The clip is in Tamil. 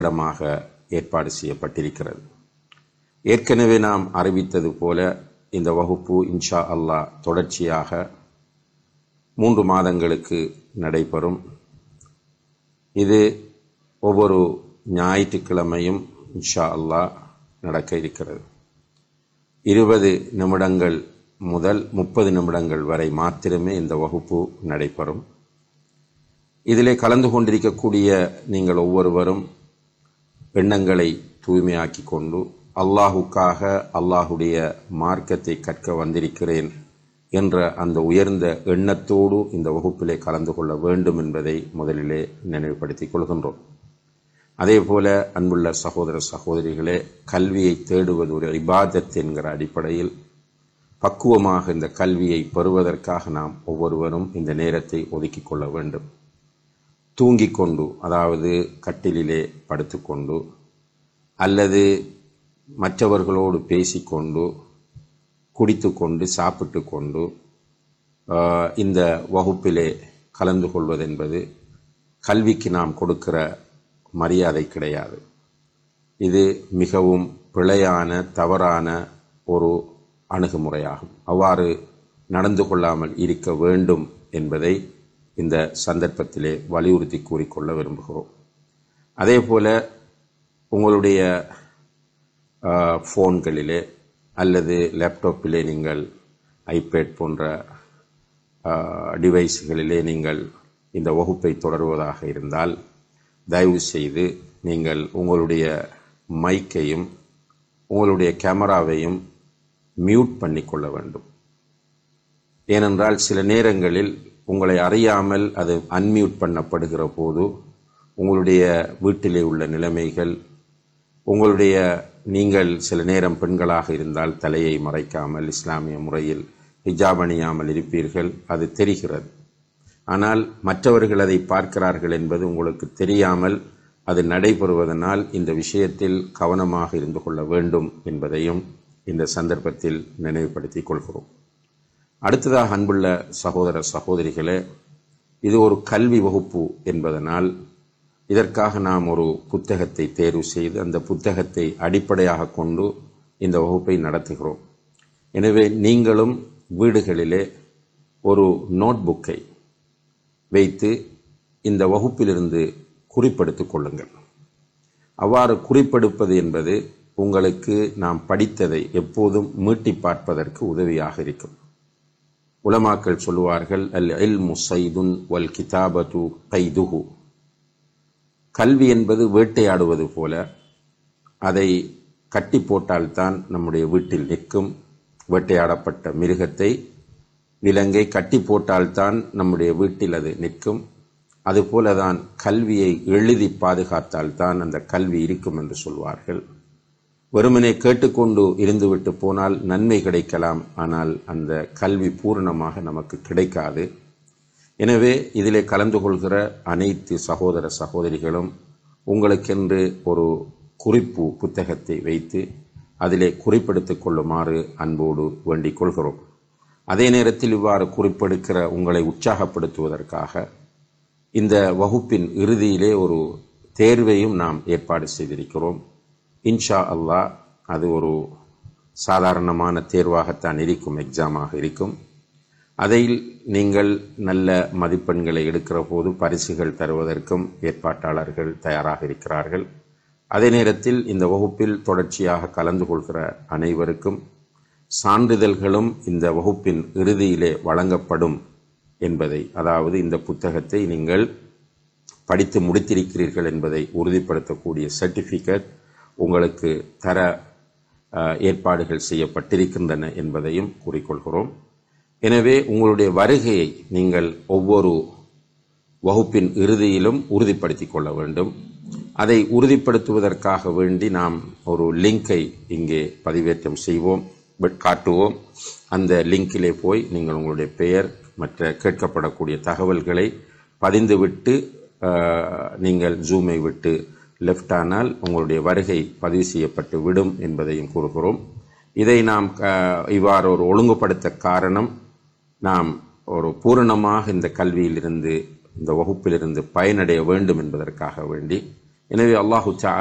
இடமாக ஏற்பாடு செய்யப்பட்டிருக்கிறது ஏற்கனவே நாம் அறிவித்தது போல இந்த வகுப்பு இன்ஷா அல்லாஹ் தொடர்ச்சியாக மூன்று மாதங்களுக்கு நடைபெறும் இது ஒவ்வொரு ஞாயிற்றுக்கிழமையும் இன்ஷா அல்லாஹ் நடக்க இருக்கிறது இருபது நிமிடங்கள் முதல் முப்பது நிமிடங்கள் வரை மாத்திரமே இந்த வகுப்பு நடைபெறும் இதிலே கலந்து கொண்டிருக்கக்கூடிய நீங்கள் ஒவ்வொருவரும் எண்ணங்களை தூய்மையாக்கி கொண்டு அல்லாஹுக்காக அல்லாஹுடைய மார்க்கத்தை கற்க வந்திருக்கிறேன் என்ற அந்த உயர்ந்த எண்ணத்தோடு இந்த வகுப்பிலே கலந்து கொள்ள வேண்டும் என்பதை முதலிலே நினைவுபடுத்திக் கொள்கின்றோம் அதே போல அன்புள்ள சகோதர சகோதரிகளே கல்வியை தேடுவது ஒரு இபாதத் என்கிற அடிப்படையில் பக்குவமாக இந்த கல்வியை பெறுவதற்காக நாம் ஒவ்வொருவரும் இந்த நேரத்தை ஒதுக்கிக் கொள்ள வேண்டும் தூங்கிக் கொண்டு அதாவது கட்டிலிலே படுத்துக்கொண்டு அல்லது மற்றவர்களோடு பேசிக்கொண்டு குடித்துக்கொண்டு சாப்பிட்டு கொண்டு ஆஹ், இந்த வகுப்பிலே கலந்து கொள்வதென்பது கல்விக்கு நாம் கொடுக்கிற மரியாதை கிடையாது இது மிகவும் பிழையான தவறான ஒரு அணுகுமுறையாகும் அவ்வாறு நடந்து கொள்ளாமல் இருக்க வேண்டும் என்பதை இந்த சந்தர்ப்பத்திலே வலியுறுத்தி கூறிக்கொள்ள விரும்புகிறோம் அதே போல உங்களுடைய ஆஹ், ஃபோன்களிலே அல்லது லேப்டாப்பிலே நீங்கள் ஐபேட் போன்ற ஆஹ், டிவைஸ்களிலே நீங்கள் இந்த வகுப்பை தொடர்வதாக இருந்தால் தயவு செய்து நீங்கள் உங்களுடைய மைக்கையும் உங்களுடைய கேமராவையும் மியூட் பண்ணிக்கொள்ள வேண்டும் ஏனென்றால் சில நேரங்களில் உங்களை அறியாமல் அது அன்மியூட் பண்ணப்படுகிற போது உங்களுடைய வீட்டிலே உள்ள நிலைமைகள் உங்களுடைய நீங்கள் சில நேரம் பெண்களாக இருந்தால் தலையை மறைக்காமல் இஸ்லாமிய முறையில் ஹிஜாப் அணியாமல் இருப்பீர்கள் அது தெரிகிறது ஆனால் மற்றவர்கள் அதை பார்க்கிறார்கள் என்பது உங்களுக்கு தெரியாமல் அது நடைபெறுவதனால் இந்த விஷயத்தில் கவனமாக இருந்து கொள்ள வேண்டும் என்பதையும் இந்த சந்தர்ப்பத்தில் நினைவுபடுத்திக் கொள்கிறோம் அடுத்ததாக அன்புள்ள சகோதர சகோதரிகளே இது ஒரு கல்வி வகுப்பு என்பதனால் இதற்காக நாம் ஒரு புத்தகத்தை தேர்வு செய்து அந்த புத்தகத்தை அடிப்படையாக கொண்டு இந்த வகுப்பை நடத்துகிறோம் எனவே நீங்களும் வீடுகளிலே ஒரு நோட்புக்கை வைத்து இந்த வகுப்பிலிருந்து குறிப்பெடுத்துக் கொள்ளுங்கள் அவ்வாறு குறிப்பெடுப்பது என்பது உங்களுக்கு நாம் படித்ததை எப்போதும் மீட்டி பார்ப்பதற்கு உதவியாக இருக்கும் உலமாக்கள் சொல்லுவார்கள் அல் இல்மு சைதுன் வல் கிதாபது கைதுஹு கல்வி என்பது வேட்டையாடுவது போல அதை கட்டி போட்டால்தான் நம்முடைய வீட்டில் நிற்கும் வேட்டையாடப்பட்ட மிருகத்தை விலங்கை கட்டி போட்டால்தான் நம்முடைய வீட்டில் அது நிற்கும் அதுபோலதான் கல்வியை எழுதி பாதுகாத்தால்தான் அந்த கல்வி இருக்கும் என்று சொல்வார்கள் வெறுமனே கேட்டுக்கொண்டு இருந்துவிட்டு போனால் நன்மை கிடைக்கலாம் ஆனால் அந்த கல்வி பூரணமாக நமக்கு கிடைக்காது எனவே இதிலே கலந்து கொள்கிற அனைத்து சகோதர சகோதரிகளும் உங்களுக்கென்று ஒரு குறிப்பு புத்தகத்தை வைத்து அதிலே குறிப்பெடுத்துக் கொள்ளுமாறு அன்போடு வேண்டிக் கொள்கிறோம் அதே நேரத்தில் இவ்வாறு குறிப்பெடுக்கிற உங்களை உற்சாகப்படுத்துவதற்காக இந்த வகுப்பின் இறுதியிலே ஒரு தேர்வையும் நாம் ஏற்பாடு செய்திருக்கிறோம் இன்ஷா அல்லாஹ் அது ஒரு சாதாரணமான தேர்வாகத்தான் இருக்கும் எக்ஸாமாக இருக்கும் அதில் நீங்கள் நல்ல மதிப்பெண்களை எடுக்கிற போது பரிசுகள் தருவதற்கும் ஏற்பாட்டாளர்கள் தயாராக இருக்கிறார்கள் அதே நேரத்தில் இந்த வகுப்பில் தொடர்ச்சியாக கலந்து கொள்கிற அனைவருக்கும் சான்றிதழ்களும் இந்த வகுப்பின் இறுதியிலே வழங்கப்படும் என்பதை அதாவது இந்த புத்தகத்தை நீங்கள் படித்து முடித்திருக்கிறீர்கள் என்பதை உறுதிப்படுத்தக்கூடிய சர்டிஃபிகேட் உங்களுக்கு தர அஹ், ஏற்பாடுகள் செய்யப்பட்டிருக்கின்றன என்பதையும் கூறிக்கொள்கிறோம் எனவே உங்களுடைய வருகையை நீங்கள் ஒவ்வொரு வகுப்பின் இறுதியிலும் உறுதிப்படுத்திக் கொள்ள வேண்டும் அதை உறுதிப்படுத்துவதற்காக வேண்டி நாம் ஒரு லிங்கை இங்கே பதிவேற்றம் செய்வோம் பட் காட்டுவோம் அந்த லிங்கிலே போய் நீங்கள் உங்களுடைய பெயர் மற்ற கேட்கப்படக்கூடிய தகவல்களை பதிந்துவிட்டு அஹ், நீங்கள் ஜூமை விட்டு லெஃப்ட் ஆனால் உங்களுடைய வருகை பதிவு செய்யப்பட்டு விடும் என்பதையும் கூறுகிறோம் இதை நாம் அஹ், இவ்வாறு ஒரு ஒழுங்குபடுத்த காரணம் நாம் ஒரு பூரணமாக இந்த கல்வியிலிருந்து இந்த வகுப்பிலிருந்து பயனடைய வேண்டும் என்பதற்காக வேண்டி எனவே அல்லாஹு